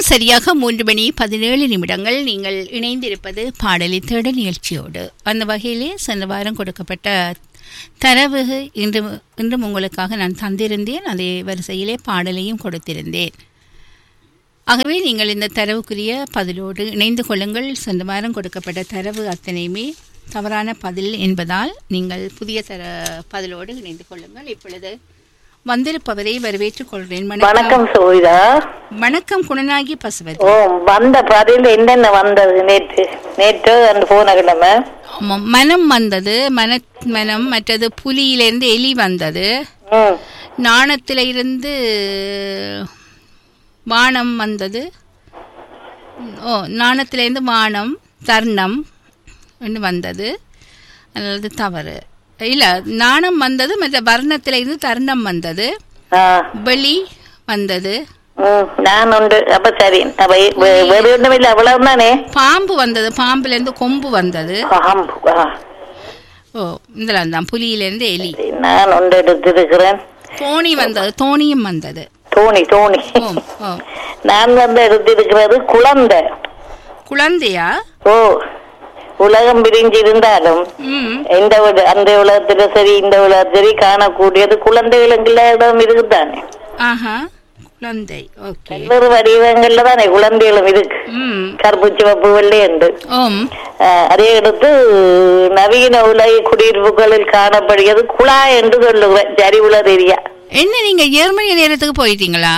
சரியாக மூன்று மணி பதினேழு நிமிடங்கள் நீங்கள் இணைந்திருப்பது பாடலி தேட நிகழ்ச்சியோடு அந்த வகையிலே சென்ற வாரம் கொடுக்கப்பட்ட தரவு இன்று இன்றும் உங்களுக்காக நான் தந்திருந்தேன் அதே வரிசையிலே பாடலையும் கொடுத்திருந்தேன் ஆகவே நீங்கள் இந்த தரவுக்குரிய பதிலோடு இணைந்து கொள்ளுங்கள் சென்ற வாரம் கொடுக்கப்பட்ட தரவு அத்தனையுமே தவறான பதில் என்பதால் நீங்கள் புதிய தர பதிலோடு இணைந்து கொள்ளுங்கள் இப்பொழுது வந்திருப்பவரை வரவேற்றுக் கொள்கிறேன் வணக்கம் சோவிதா வணக்கம் குணநாயகி பசுவதி ஓ வந்த பதில் என்னென்ன வந்தது நேற்று நேற்று அந்த போன கிழமை ஆமாம், மனம் வந்தது மன மனம் மற்றது புலியிலிருந்து எலி வந்தது ம் நாணத்தில இருந்து வானம் வந்தது ஓ நாணத்திலேருந்து வானம் தர்ணம் என்று வந்தது அல்லது தவறு இல்லை நாணம் வந்தது மற்ற வர்ணத்திலிருந்து தருணம் வந்தது ஆ வெளி வந்தது ம் நான் உண்டு அப்ப சரி அப்ப வே- வேறு ஒன்றும் இல்லை அவ்வளவு தானே பாம்பு வந்தது பாம்புலேருந்து கொம்பு வந்தது ஆம்பு ஆ ஓ இதெல்லாம் தான் புலியிலேருந்து எலி நான் ஒன்று எடுத்திருக்கிறேன் தோணி வந்தது தோணியும் வந்தது தோணி தோணி ஓம் ஓ நான் வந்து எடுத்திருக்கிறது குழந்தை குழந்தையா ஓ உலகம் பிரிஞ்சிருந்தாலும் ம் இந்த உல- அந்த உலகத்துல சரி இந்த உலகத்துல சரி காணக்கூடியது குழந்தைகளுக்கு இருக்குதானே ஆஹா குழந்தை ஓகே பல்வேறு வடிவங்கள்ல தானே குழந்தைகளும் இருக்கு ம் கருப்பு சிவப்பு வெள்ளை உண்டு ஓம் ஆஹ் அதே அடுத்து நவீன உலக குடியிருப்புகளில் காணப்படுகிறது குழா என்று சொல்லுகிறேன் சரிவுல தெரியா என்ன நீங்க ஜெர்மனி நேரத்துக்கு போயிட்டீங்களா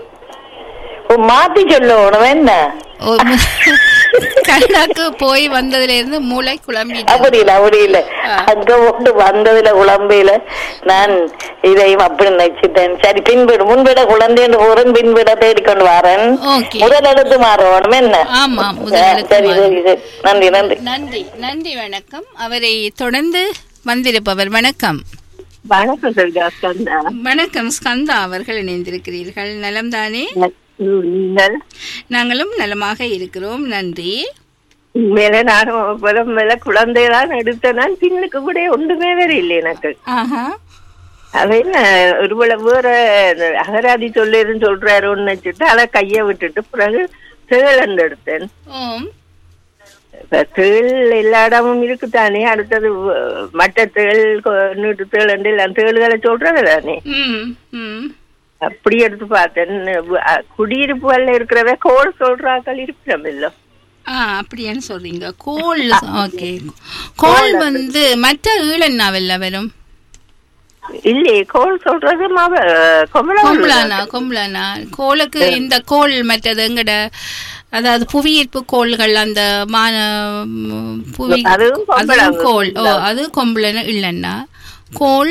ஓ, மாத்தி சொல்லணும் என்ன ஓ, கனடாக்கு போய் வந்ததுல இருந்து மூளை குழம்பிட்டு அப்படி இல்ல அப்படி இல்ல ஆ. அங்க கொண்டு வந்ததுல குழம்பையில நான் இதையும் அப்படி நினைச்சிட்டேன் சரி பின்விட முன்விட குழந்தைன்னு போறேன் பின்விட தேடிக்கொண்டு வரேன் ஓகே முதல் எடுத்து மாறணும் என்ன ஆமா ஆ, முதல் சரி சரி சரி நன்றி நன்றி நன்றி நன்றி வணக்கம் அவரை தொடர்ந்து வந்திருப்பவர் வணக்கம் வணக்கம் சவிதா ஸ்கந்தா வணக்கம் ஸ்கந்தா அவர்கள் இணைந்திருக்கிறீர்கள் நலம்தானே நீங்கள் நாங்களும் நலமாக இருக்கிறோம் நன்றி மேல நானும் முதல் மேல குழந்தைதான் எடுத்தேன் பின்னுக்கு கூட ஒன்றுமே வேற இல்லை எனக்கு ஆஹா அது என்ன ஒருவேளை வேற இந்த அகராதி சொல்லிருன்னு சொல்றாருன்னு வச்சுட்டு அதை கைய விட்டுட்டு பிறகு தேள் எடுத்தேன் ஓம் இப்ப தேள் எல்லா இடமும் இருக்குதானே அடுத்தது வ- மற்ற தேள் கொ- நீட்டு தேள் எல்லாம் தேள்களை சொல்றது தானே ம் ம் அப்படி எடுத்து பார்த்தேன் வ- அ, குடியிருப்புகள்ல இருக்கிறவ கோல் சொல்றாக்கள் இருக்கிறோம் இல்லை ஆ அப்படியான்னு சொல்றீங்க கோல் ஓகே கோல் வந்து மற்ற ஈழன்னாவல்ல வரும் இல்லையே கோல் சொல்றது மாவ கொமலா கொம்புலானா கொம்புலானா கோலுக்கு இந்த கோல் மற்றது எங்கட அதாவது புவியீர்ப்பு கோள்கள் அந்த மான ம், புவி அதுவும் கொம்புலா. அதுவும் கோல் ஓ அது கொம்புலனா இல்லைன்னா கோல்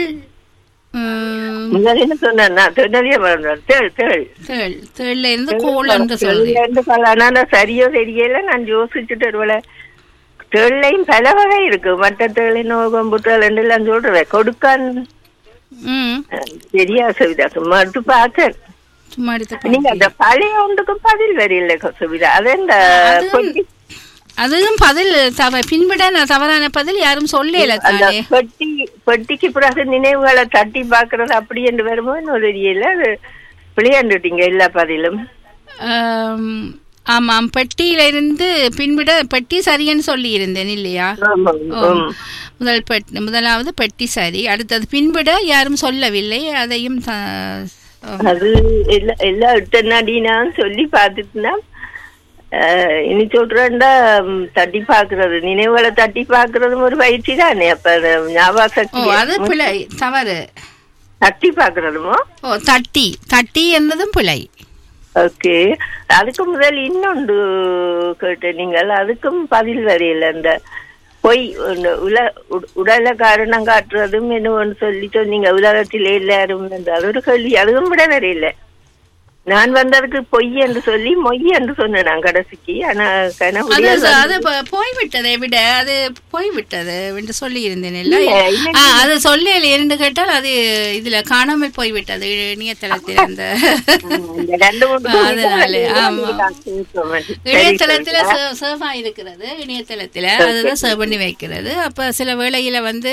ம், முதல்ல என்ன சொன்னா திருநெல்லிய மரம் தேள் தேள் தேள் தேள்ல இருந்து கோல் என்று சொல்றேன் ரெண்டு பல சரியோ தெரியல நான் யோசிச்சுட்டு ஒருவேளை தேள்லையும் பல வகை இருக்கு மற்ற தேள் இன்னும் கொம்பு தேள் எல்லாம் சொல்றேன் கொடுக்கான் ம் சரியா சுவிதா சும்மா எடுத்து பார்த்தேன் சும்மா எடுத்து நீங்க அந்த பழைய ஒன்றுக்கும் பதில் வரையில சுவிதா அது இந்த அது- பொட்டி அதுவும் பதில் தவ பின்பட நான் தவறான பதில் யாரும் சொல்லல அந்த தானே பெட்டி பெட்டிக்கு பிறகு நினைவுகளை தட்டி பாக்குறது அப்படி என்று வருமோ இன்னும் தெரியல அது விளையாண்டுட்டீங்க எல்லா பதிலும் ஆம், ஆமாம் பெட்டியில இருந்து பின்விட பெட்டி சரின்னு சொல்லி இருந்தேன் இல்லையா ஆமாம். ஓ, ம். முதல் பெட் முதலாவது பெட்டி சரி அடுத்தது பின்விட யாரும் சொல்லவில்லை அதையும் த- ஓ, அது எல்லா எல்லா இட்டனாடினான்னு சொல்லி பார்த்துட்டுனா அஹ், இனி சொல்றேன்டா ம், தட்டி பாக்குறது நினைவுகளை தட்டி பாக்குறதும் ஒரு பயிற்சி தானே அப்ப அது ஞாபக ஓ சக்தி அது பிழை தவறு தட்டி பாக்குறதுமோ ஓ தட்டி தட்டி என்பதும் பிழை ஓகே அதுக்கு முதல் இன்னொன்று கேட்டேன் நீங்கள் அதுக்கும் பதில் வரையில அந்த பொய் இந்த உல உட- உடல காரணம் காட்டுறதும் என்ன சொல்லி சொன்னீங்க உலகத்தில் எல்லாரும் என்று. அது ஒரு கேள்வி அதுவும் விட வரையில நான் வந்ததுக்கு பொய் என்று சொல்லி மொய் என்று சொன்னேன் நான் கடைசிக்கு ஆனா அது கனவுடைய அது ப- போய்விட்டதை விட அது போய்விட்டது என்று சொல்லி இருந்தேன் இல்ல இல்ல, இல்ல. ஆ, அது சொல்லி என்று கேட்டால் அது இதுல காணாமல் போய்விட்டது இணையதளத்தில் அந்த இந்த ரெண்டு மூணு ஆ, அதனால, ஆமா. சரி, இணையதளத்துல சரி. சேவ் ஆயிருக்கிறது இணையதளத்துல அதுதான் சேவ் பண்ணி வைக்கிறது அப்ப சில வேளையில வந்து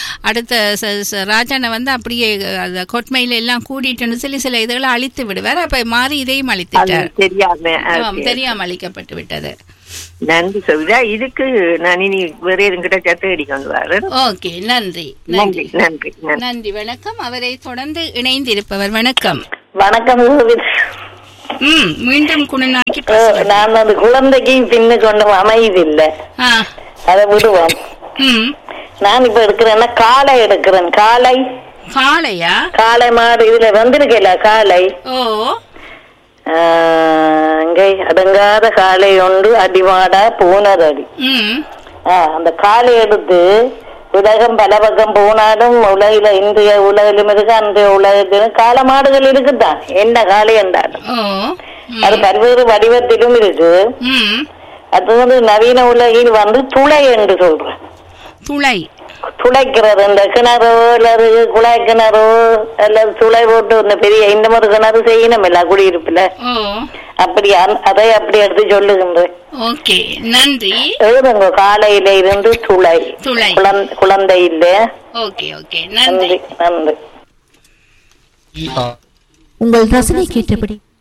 அடுத்த ச- ச- ராஜானை வந்து அப்படியே அந்த கொட்மையில எல்லாம் கூட்டிட்டுன்னு சொல்லி சில இதுகளை அழித்து விடுவார் அப்ப இப்ப மாறி இதையும் அது அளித்துட்டார் தெரியாம ஆமாம், ஓகே. தெரியாம அளிக்கப்பட்டு விட்டது நன்றி சவிதா இதுக்கு நான் இனி வேற எதுவும் கிடைச்சா தேடி கொண்டு வரேன் ஓகே நன்றி நன்றி நன்றி நன்றி நன்றி நன்றி வணக்கம் அவரை தொடர்ந்து இணைந்திருப்பவர் வணக்கம் வணக்கம் சோபிதா. ம் மீண்டும் குணநாய்க்கு ஓ, பேசுவது. நான் அந்த குழந்தைக்கு பின்னு கொண்டு அமைதில்லை ஆ அதை விடுவோம் ம் நான் இப்ப எடுக்கிறேன்னா காளை எடுக்கிறேன் காளை காளையா காளை மாடு இதுல வந்திருக்கல காளை ஓ ஆஹ், இங்கே அடங்காத காளை ஒன்று அடிமாடா பூனதடி ம் ஆ, அந்த காளை எடுத்து உலகம் பல பக்கம் போனாலும் உலகில இன்றைய உலகிலும் இருக்கு அன்றைய உலகத்திலும் காளை மாடுகள் இருக்குதான் என்ன காளை என்றாலும் ஓ அது பல்வேறு வடிவத்திலும் இருக்கு ம் அது வந்து நவீன உலகில் வந்து துளை என்று சொல்றேன் துளை துளைக்கிறது இந்த கிணறோ அல்லது குழாய் கிணறோ அல்லது துளை போட்டு இந்த பெரிய இந்த மாதிரி கிணறு செய்யணும் இல்ல குடியிருப்புல ஓ அப்படி அந்த- அதை அப்படி எடுத்து சொல்லுகின்றேன் ஓகே நன்றி எழுதுங்க காலையில இருந்து துளை துளை. குழந்தை குழந்தை இல்ல ஓகே ஓகே நன்றி நன்றி நன்றி உங்கள் ரசனை கேட்டபடி